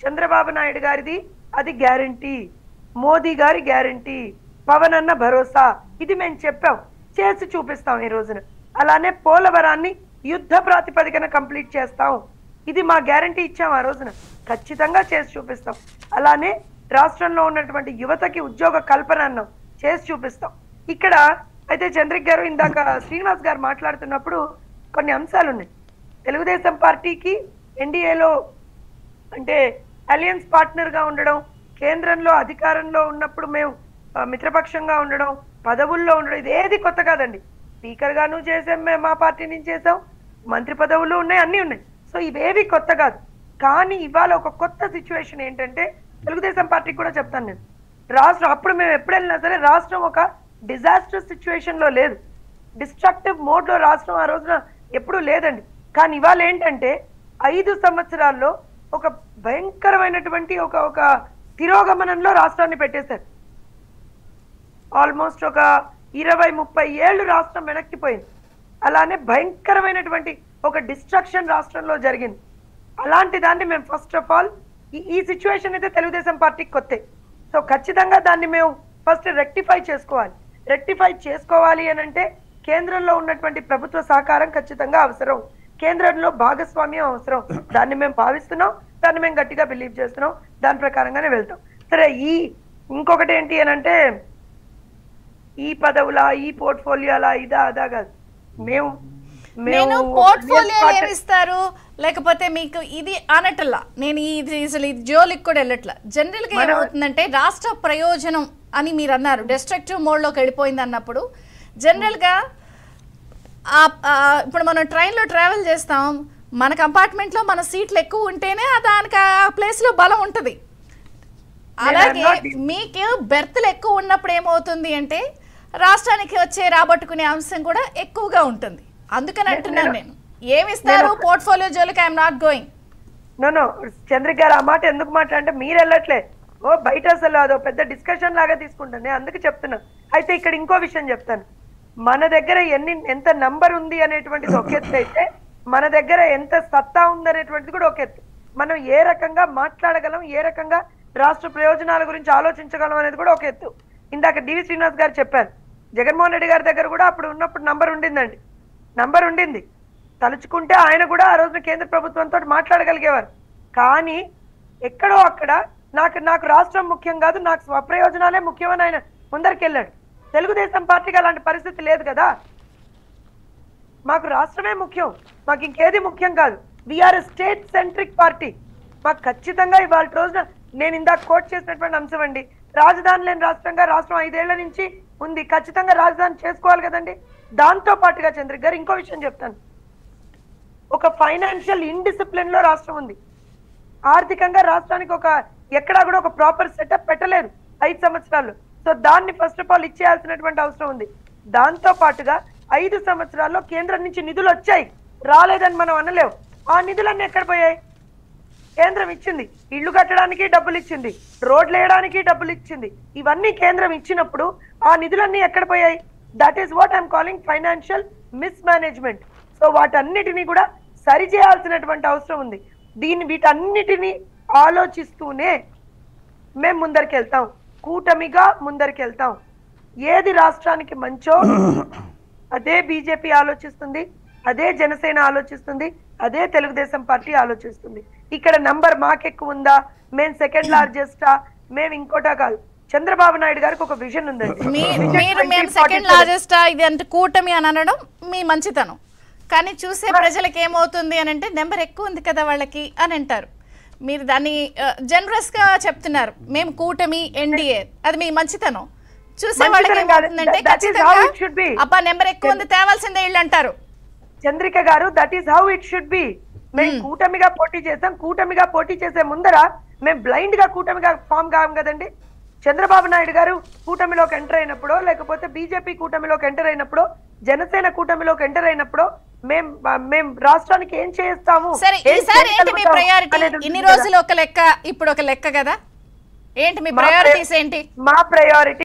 చంద్రబాబు నాయుడు గారిది అది గ్యారంటీ మోదీ గారి గ్యారంటీ పవన్ అన్న భరోసా ఇది మేము చెప్పాం చేసి చూపిస్తాం ఈ రోజున అలానే పోలవరాన్ని యుద్ధ ప్రాతిపదికన కంప్లీట్ చేస్తాం ఇది మా గ్యారంటీ ఇచ్చాం ఆ రోజున ఖచ్చితంగా చేసి చూపిస్తాం అలానే రాష్ట్రంలో ఉన్నటువంటి యువతకి ఉద్యోగ కల్పన అన్నాం చేసి చూపిస్తాం ఇక్కడ అయితే చంద్రిక్ గారు ఇందాక శ్రీనివాస్ గారు మాట్లాడుతున్నప్పుడు కొన్ని అంశాలు ఉన్నాయి తెలుగుదేశం పార్టీకి ఎన్డీఏలో అంటే అలయన్స్ పార్ట్నర్ గా ఉండడం కేంద్రంలో అధికారంలో ఉన్నప్పుడు మేము ఆ, మిత్రపక్షంగా ఉండడం పదవుల్లో ఉండడం ఇది ఏది కొత్త కాదండి స్పీకర్ గాను చేసాం మేము మా పార్టీ నుంచి చేసాం మంత్రి పదవులు ఉన్నాయి అన్నీ ఉన్నాయి సో ఇవేవి కొత్త కాదు కానీ ఇవాళ ఒక కొత్త సిచ్యువేషన్ ఏంటంటే తెలుగుదేశం పార్టీకి కూడా చెప్తాను నేను రాష్ట్రం అప్పుడు మేము ఎప్పుడు వెళ్ళినా సరే రాష్ట్రం ఒక డిజాస్టర్ సిచ్యువేషన్ లో లేదు డిస్ట్రక్టివ్ మోడ్ లో రాష్ట్రం ఆ రోజున ఎప్పుడూ లేదండి కానీ ఇవాళ ఏంటంటే ఐదు సంవత్సరాల్లో ఒక భయంకరమైనటువంటి ఒక ఒక తిరోగమనంలో రాష్ట్రాన్ని పెట్టేశారు ఆల్మోస్ట్ ఒక ఇరవై ముప్పై ఏళ్ళు రాష్ట్రం వెనక్కిపోయింది అలానే భయంకరమైనటువంటి ఒక డిస్ట్రక్షన్ రాష్ట్రంలో జరిగింది అలాంటి దాన్ని మేము ఫస్ట్ ఆఫ్ ఆల్ ఈ ఈ సిచ్యువేషన్ అయితే తెలుగుదేశం పార్టీకి కొత్తే సో ఖచ్చితంగా దాన్ని మేము ఫస్ట్ రెక్టిఫై చేసుకోవాలి రెక్టిఫై చేసుకోవాలి అని అంటే కేంద్రంలో ఉన్నటువంటి ప్రభుత్వ సహకారం ఖచ్చితంగా అవసరం కేంద్రంలో భాగస్వామ్యం అవసరం దాన్ని మేము భావిస్తున్నాం దాన్ని మేము గట్టిగా బిలీవ్ చేస్తున్నాం దాని ప్రకారంగానే వెళ్తాం సరే ఈ ఇంకొకటి ఏంటి అని అంటే ఈ పదవులా ఈ పోర్ట్ఫోలియోలా ఇదా అదా కాదు మేము నేను మేము పోర్ట్ఫోలియో పార్టీ- ఏమిస్తారు లేకపోతే మీకు ఇది అనట్లా నేను ఇది అసలు ఇది జోలికి కూడా వెళ్ళట్లా జనరల్ గా మనం- ఏమవుతుందంటే రాష్ట్ర ప్రయోజనం అని మీరు అన్నారు డిస్ట్రక్టివ్ మోడ్లోకి వెళ్ళిపోయింది అన్నప్పుడు జనరల్ గా ఆ- ఆ, ఇప్పుడు మనం ట్రైన్లో ట్రావెల్ చేస్తాం మన కంపార్ట్మెంట్లో మన సీట్లు ఎక్కువ ఉంటేనే ఆ దానికి ఆ ప్లేస్లో బలం ఉంటుంది అలాగే not- మీకు బెర్త్లు ఎక్కువ ఉన్నప్పుడు ఏమవుతుంది అంటే రాష్ట్రానికి వచ్చే రాబట్టుకునే అంశం కూడా ఎక్కువగా ఉంటుంది అందుకని అంటున్నాను నేను ఏమిస్తారు పోర్ట్ఫోలియో జోలికి I'm not going no no Chandrika గారు ఆ మాట ఎందుకు మాట్లాడంటే మీరు వెళ్ళట్లే ఓ బయట అసలు అదో పెద్ద డిస్కషన్ లాగా తీసుకుంటాను నేను అందుకు చెప్తున్నా అయితే ఇక్కడ ఇంకో విషయం చెప్తాను మన దగ్గర ఎన్ని ఎంత నంబర్ ఉంది అనేటువంటిది ఒక ఎత్తు అయితే మన దగ్గర ఎంత సత్తా ఉంది అనేటువంటిది కూడా ఒక ఎత్తు మనం ఏ రకంగా మాట్లాడగలం ఏ రకంగా రాష్ట్ర ప్రయోజనాల గురించి ఆలోచించగలం అనేది కూడా ఒక ఎత్తు ఇందాక డివి శ్రీనివాస్ గారు చెప్పారు జగన్మోహన్ రెడ్డి గారి దగ్గర కూడా అప్పుడు ఉన్నప్పుడు నంబర్ ఉండిందండి నంబర్ ఉండింది తలుచుకుంటే ఆయన కూడా ఆ రోజున కేంద్ర ప్రభుత్వంతో మాట్లాడగలిగేవారు కానీ ఎక్కడో అక్కడ నాకు నాకు రాష్ట్రం ముఖ్యం కాదు నాకు స్వప్రయోజనాలే ముఖ్యమని ఆయన ముందరికెళ్ళాడు తెలుగుదేశం పార్టీకి అలాంటి పరిస్థితి లేదు కదా మాకు రాష్ట్రమే ముఖ్యం మాకు ఇంకేది ముఖ్యం కాదు వీఆర్ స్టేట్ సెంట్రిక్ పార్టీ మాకు ఖచ్చితంగా ఇవాళ రోజున నేను ఇందాక కోట్ చేసినటువంటి అంశం అండి రాజధాని లేని రాష్ట్రంగా రాష్ట్రం ఐదేళ్ల నుంచి ఉంది ఖచ్చితంగా రాజధాని చేసుకోవాలి కదండి దాంతో పాటుగా చంద్రిక్ గారు ఇంకో విషయం చెప్తాను ఒక ఫైనాన్షియల్ ఇండిసిప్లిన్ లో రాష్ట్రం ఉంది ఆర్థికంగా రాష్ట్రానికి ఒక ఎక్కడా కూడా ఒక ప్రాపర్ సెటప్ పెట్టలేదు ఐదు సంవత్సరాలు సో దాన్ని ఫస్ట్ ఆఫ్ ఆల్ ఇచ్చేయాల్సినటువంటి అవసరం ఉంది దాంతో పాటుగా ఐదు సంవత్సరాల్లో కేంద్రం నుంచి నిధులు వచ్చాయి రాలేదని మనం అనలేవు ఆ నిధులన్నీ ఎక్కడ పోయాయి కేంద్రం ఇచ్చింది ఇల్లు కట్టడానికి డబ్బులు ఇచ్చింది రోడ్లు వేయడానికి డబ్బులు ఇచ్చింది ఇవన్నీ కేంద్రం ఇచ్చినప్పుడు ఆ నిధులన్నీ ఎక్కడ పోయాయి that is what I'm calling financial mismanagement so వాటన్నిటిని కూడా సరి చేయాల్సినటువంటి అవసరం ఉంది దీన్ని వీటన్నిటిని ఆలోచిస్తూనే మేము ముందరికి వెళ్తాం కూటమిగా ముందరికి వెళ్తాం ఏది రాష్ట్రానికి మంచో అదే బీజేపీ ఆలోచిస్తుంది అదే జనసేన ఆలోచిస్తుంది అదే తెలుగుదేశం పార్టీ ఆలోచిస్తుంది ఇక్కడ నంబర్ మాకెక్కువ ఉందా మేము సెకండ్ లార్జెస్టా మేము ఇంకోటా కాదు చంద్రబాబు నాయుడు గారికి ఒక విజన్ ఉందండి మీ- Vision మీరు మేము 2047. సెకండ్ లార్జెస్ట్ ఇది అంటే కూటమి అని అనడం మీ మంచితనం కానీ చూసే ప్రజలకు ఏమవుతుంది అని అంటే నెంబర్ ఎక్కువ ఉంది కదా వాళ్ళకి అని అంటారు మీరు దాన్ని జనరస్ గా చెప్తున్నారు మేము కూటమి ఎన్డీఏ అది మీ మంచితనం చూసే వాళ్ళకి మంచితనం కాదు. ఏమవుతుందంటే That is how ఖచ్చితంగా it should be. అబ్బా నెంబర్ ఎక్కువ ఉంది తేవాల్సిందే వీళ్ళు అంటారు చంద్రిక గారు that is how it should be మేము కూటమిగా పోటీ చేస్తాం కూటమిగా పోటీ చేసే ముందర మేము బ్లైండ్ గా కూటమిగా ఫామ్ కావం కదండి చంద్రబాబు నాయుడు గారు కూటమిలోకి ఎంటర్ అయినప్పుడు లేకపోతే బీజేపీ కూటమిలోకి ఎంటర్ అయినప్పుడు జనసేన కూటమిలోకి ఎంటర్ అయినప్పుడు మేం మేం రాష్ట్రానికి ఏం చేస్తాము సరే ఏం ఈసారి ఏంటి మీ చేయగలుగుతాం ప్రయారిటీ అనేది ఉంది ఇన్ని కదా. రోజులు ఒక లెక్క ఇప్పుడు ఒక లెక్క కదా ఏంటి మీ మా ప్రయారిటీస్ ఏంటి మా ప్రయారిటీ